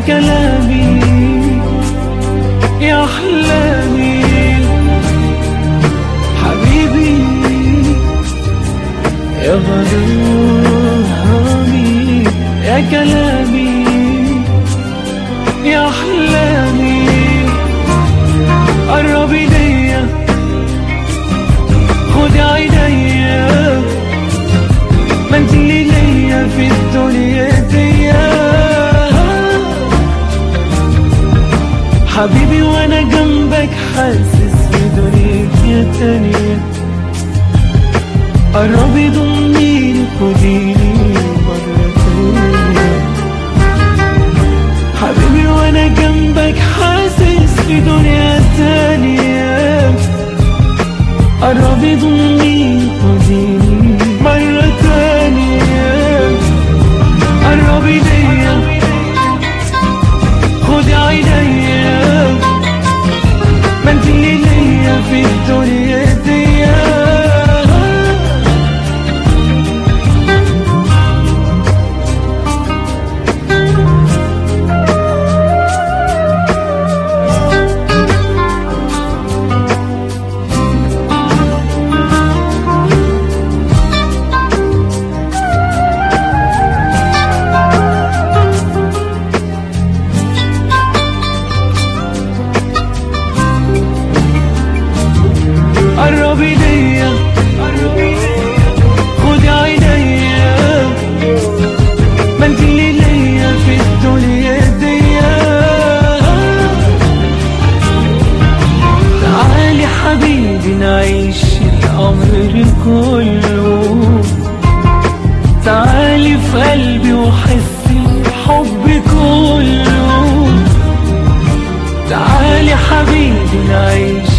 كلامي يا أحلامي حبيبي يا غرامي يا كلامي يا أحلامي قرب إيديا خد عينيا ما انت اللي ليا في الدنيا دي حبيبي وانا جنبك حاسس بدنيا تانية قربي ضميني خديني مرة تانية حبيبي وانا جنبك حاسس بدنيا تانية قربي ضميني خديني مرة تانية قربي ليا خدي عينيا ما انت اللي ليا في الدنيا دي قربي ليا خدي عينيا ما انت اللي ليا في الدنيا دي تعالي حبيبي نعيش الأمر كله تعالي في قلبي وحسي الحب كله تعالي حبيبي نعيش